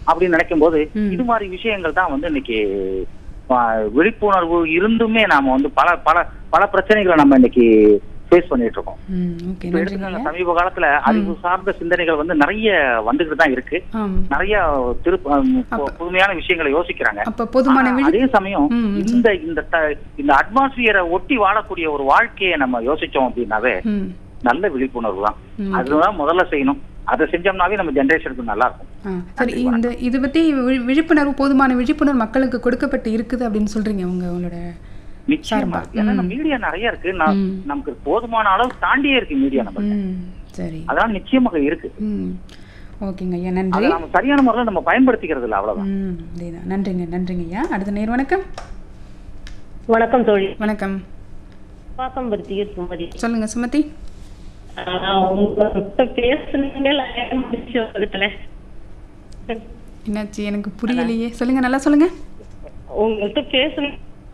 அப்படின்னு நினைக்கும் போது ம். இது மாதிரி விஷயங்கள் தான் வந்து இன்னைக்கு ஆ, விழிப்புணர்வு இருந்துமே நாம வந்து பல பல பல பிரச்சனைகளை நம்ம இன்னைக்கு ஃபேஸ் பண்ணிட்டு இருக்கோம் ம் ஓகே இப்ப நன்றிங்க எடுத்துக்கோங்க, ஐயா சமீப காலத்துல அறிவு சார்ந்த சிந்தனைகள் வந்து நிறைய வந்துகிட்டு தான் இருக்கு ஆம் நிறைய திரு ஆம், அப்ப- புதுமையான விஷயங்களை யோசிக்கிறாங்க அப்ப பொதுமான ஆனா, விழி அதே சமயம் ம், ம். இந்த இந்த த- இந்த அட்மாஸ்பியரை ஒட்டி வாழக்கூடிய ஒரு வாழ்க்கையை நம்ம யோசிச்சோம் அப்படின்னாவே ம் நல்ல விழிப்புணர்வு தான் ம். அதுதான் முதல்ல செய்யணும் அதை செஞ்சோம்னாவே நம்ம ஜெனரேஷனுக்கு நல்லா இருக்கும் ஆ, சரி இந்த இது பத்தி விழி- விழிப்புணர்வு போதுமான விழிப்புணர்வு மக்களுக்கு கொடுக்கப்பட்டு இருக்குது அப்படின்னு சொல்றீங்க உங்க உங்களோட நிச்சயமா சார்பா. இருக்கு. ஏன்னா ம். மீடியா நிறைய இருக்கு நான் ம். நமக்கு போதுமான அளவு தாண்டியே இருக்கு மீடியா நம்ம ம் சரி அதான் நிச்சயமாக இருக்கு ம் ஓகேங்க ஐயா அதை நன்றி நம்ம சரியான முறையில் நம்ம பயன்படுத்திக்கிறது இல்லை அவ்வளவுதான் ம் அதேதான் நன்றிங்க நன்றிங்க ஐயா அடுத்த நேர் வணக்கம் வணக்கம் தோழி வணக்கம் பாக்கம்பருத்திய சுமதி சொல்லுங்க சுமதி ஆஹ் உங்ககிட்ட பேசுனீங்க line முடிச்சு வகுத்துல. என்னாச்சு எனக்கு புரியலையே சொல்லுங்க நல்லா சொல்லுங்க உங்கள்கிட்ட பேசுன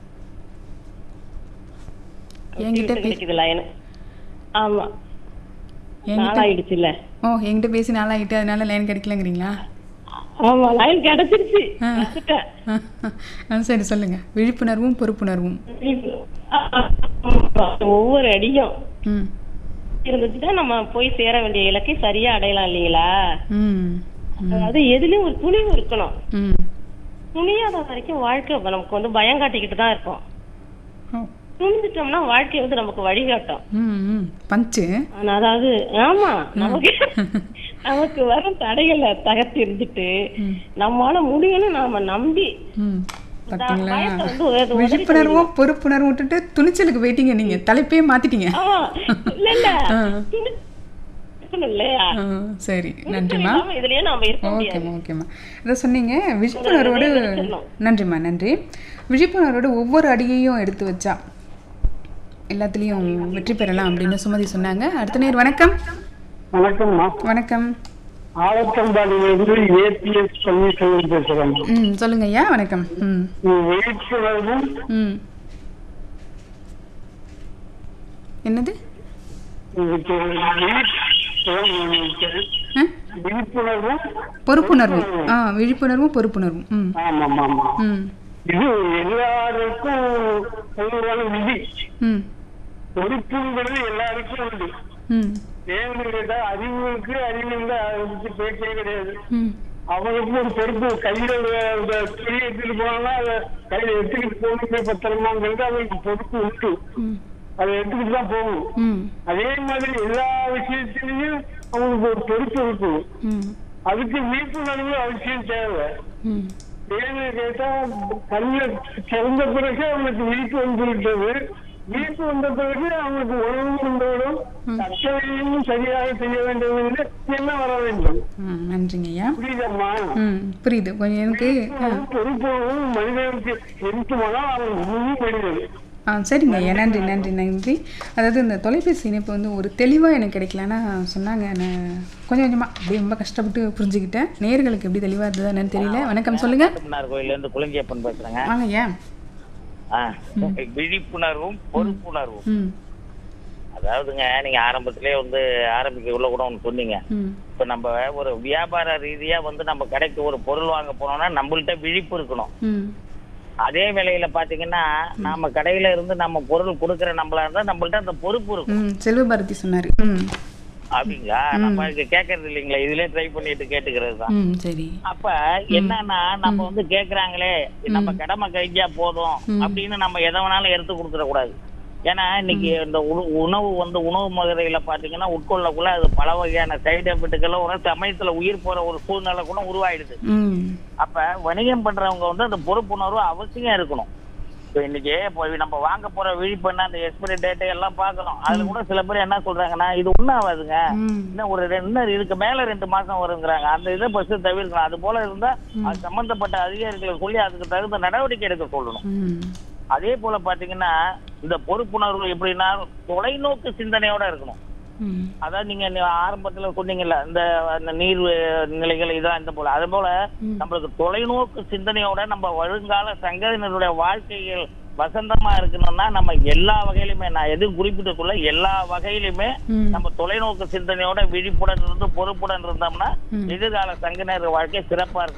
என்கிட்ட பே- கிடைக்குது லைன் ஆமா என்கிட்ட நாளாயிடுச்சுல்ல ஓ என்கிட்ட பேசி நாளாகிட்டு அதனால லைன் கிடைக்கலங்கிறீங்களா ஆமா லைன் கிடைச்சிருச்சு ஆ. வந்துட்டேன். ஆ, ஆ, சரி சொல்லுங்க விழிப்புணர்வும் பொறுப்புணர்வும் ஒவ்வொரு அடியும் ம் இருந்துச்சுன்னா நம்ம போய் சேர வேண்டிய இலக்கை சரியா அடையலாம் இல்லைங்களா ம் ம், அதாவது எதுலயும் ஒரு துணிவு இருக்கணும் ம் துணியாத வரைக்கும் வாழ்க்கை நமக்கு வந்து பயம் காட்டிக்கிட்டு தான் இருக்கும் ஓ, துணிஞ்சிட்டோம்னா வாழ்க்கை வந்து நமக்கு வழிகாட்டும் ம் ம் பஞ்சு ஆனா, அதாவது ஆமா நமக்கு நமக்கு வரும் தடைகளை தகர்த்து இருந்துட்டு ம். நம்மால முடியும்னு நாம நம்பி ம் பார்த்தீங்களா பயத்தை வந்து உதறி விழிப்புணர்வும் பொறுப்புணர்வும் விட்டுட்டு துணிச்சலுக்கு போயிட்டீங்க நீங்க தலைப்பே மாத்திட்டீங்க ஆமா இல்ல இல்ல ஆ. துணி- இருக்கணும் இல்லையா ஆ, சரி நன்றிம்மா இல்லாம இதுலயே நாம இருக்க முடியாது ஓகேம்மா ஓகேம்மா இதை சொன்னீங்க விழிப்புணர்வோடு நன்றிம்மா நன்றி விழிப்புணர்வோடு ஒவ்வொரு அடியையும் எடுத்து வச்சா எல்லாத்துலேயும் வெற்றி பெறலாம் அப்படின்னு சுமதி சொன்னாங்க அடுத்த நேர் வணக்கம் வணக்கம்மா வணக்கம் ஆலத்தம்பாடியிலிருந்து ஏபிஎஸ் பன்னீர்செல்வம் பேசுறேன் ம் சொல்லுங்க ஐயா வணக்கம் ம் விழிப்புணர்வும் ம் என்னது இதுக்கு விழிப்பு- ஆ? விழிப்புணர்வும் பொறுப்புணர்வும் ஆ விழிப்புணர்வும் பொறுப்புணர்வும் ம் ஆமாம் ஆமா ம் இது எல்லாருக்கும் பொதுவான விதி ம் பொறுப்புங்கிறது எல்லாருக்கும் உண்டு ம் ஏன்னு கேட்டா அறிவுக்கு அறிவு இல்லை அதை பத்தி பேச்சே கிடையாது ம் அவங்களுக்கு ஒரு பொறுப்பு கையில இந்த துணி எடுத்துட்டு போனா அதை கையில எடுத்துக்கிட்டு போகணும் பத்திரமாங்கிறது அவங்களுக்கு பொறுப்பு உண்டு ம் அதை எடுத்துக்கிட்டு தான் போகணும் ம் அதே மாதிரி எல்லா விஷயத்திலையும் அவங்களுக்கு ஒரு பொறுப்பு இருக்கும் ம் அதுக்கு விழிப்புணர்வு அவசியம் தேவை ம் ஏன்னு கேட்டா கல்வி சிறந்த பிறகு அவங்களுக்கு விழிப்பு வந்துவிட்டது விழிப்பு வந்த பிறகு அவங்களுக்கு உணவு உண்டோடும் அத்தனையும் சரியாக செய்ய வேண்டும் என்ன வர வேண்டும் ம் நன்றிங்க ஐயா புரியுதம்மா ம் புரியுது கொஞ்சம் எனக்கு ஆ பொறுப்பும் மனிதனுக்கு இருக்குமானால் அவன் முழு மனிதன் ஆ சரிங்க ஐயா நன்றி நன்றி நன்றி அதாவது இந்த தொலைபேசி இணைப்பு வந்து ஒரு தெளிவாக எனக்கு கிடைக்கல ஆனால் சொன்னாங்க நான் கொஞ்சம் கொஞ்சமாக அப்படியே ரொம்ப கஷ்டப்பட்டு புரிஞ்சுக்கிட்டேன் நேர்களுக்கு எப்படி தெளிவாக இருந்ததா என்னன்னு தெரியல வணக்கம் சொல்லுங்க காட்டுமன்னார் கோயில்ல இருந்து குளிஞ்சியப்பன் பேசுறேங்க வாங்க ஐயா ஆ, விழிப்புணர்வும் பொறுப்புணர்வும் ம் அதாவதுங்க நீங்க ஆரம்பத்திலே வந்து ஆரம்பிக்க உள்ள கூட ஒன்று சொன்னீங்க ம் இப்ப நம்ம ஒரு வியாபார ரீதியா வந்து நம்ம கடைக்கு ஒரு பொருள் வாங்க போனோம்னா நம்மள்ட்ட விழிப்பு இருக்கணும் ம் அதே வேளையில பாத்தீங்கன்னா நாம கடையில இருந்து நம்ம பொருள் கொடுக்கற நம்மளா இருந்தா நம்மள்ட்ட அந்த பொறுப்பு இருக்கும் ம் செல்வபாரதி சொன்னார் ம் அப்படிங்களா நம்ம இங்க கேட்கறது இல்லைங்களா இதுலயே ட்ரை பண்ணிட்டு கேட்டுக்கிறது தான் ம் சரி அப்ப என்னன்னா நம்ம வந்து கேக்குறாங்களே நம்ம கடமை கழிஞ்சா போதும் அப்படின்னு நம்ம எதை வேணாலும் எடுத்து கொடுத்துட கூடாது ஏன்னா இன்னைக்கு இந்த உணவு உணவு வந்து உணவு முறையில பாத்தீங்கன்னா உட்கொள்ளக்குள்ள அது பல வகையான சைடு எஃபெக்ட்டுகள் ஒரு சமயத்துல உயிர் போற ஒரு சூழ்நிலை கூட உருவாயிடுது ம் அப்ப வணிகம் பண்றவங்க வந்து அந்த பொறுப்புணர்வு அவசியம் இருக்கணும் இப்போ இன்னைக்கு போய் நம்ம வாங்க போற விழிப்புன்னா அந்த எக்ஸ்பைரி டேட் எல்லாம் பார்க்கணும் அதுல கூட சில பேர் என்ன சொல்றாங்கன்னா இது ஒன்றும் ஆகாதுங்க ம் இன்னும் ஒரு ரெண்டு இன்னும் இதுக்கு மேல ரெண்டு மாசம் வருங்கிறாங்க அந்த இதை பஸ் தவிர்க்கணும் அது போல இருந்தா அது சம்பந்தப்பட்ட அதிகாரிகளை சொல்லி அதுக்கு தகுந்த நடவடிக்கை எடுக்க சொல்லணும் ம் அதே போல பாத்தீங்கன்னா இந்த பொறுப்புணர்வு எப்படின்னா தொலைநோக்கு சிந்தனையோட இருக்கணும் ம் அதான் நீங்க நி- ஆரம்பத்துல சொன்னீங்கல்ல இந்த அந்த நீர் அஹ், நிலைகள் இதெல்லாம் இந்த போல அதே போல நம்மளுக்கு தொலைநோக்கு சிந்தனையோட நம்ம வருங்கால சங்கதியினருடைய வாழ்க்கைகள் வசந்தமா இருக்கணும்னா நம்ம எல்லா வகையிலுமே நான் எதுவும் குறிப்பிட்டு சொல்ல எல்லா வகையிலுமே ம் நம்ம தொலைநோக்கு சிந்தனையோட விழிப்புடன் இருந்து பொறுப்புடன் இருந்தோம்னா எதிர்கால சங்கதியினர் வாழ்க்கை சிறப்பா இருக்கும்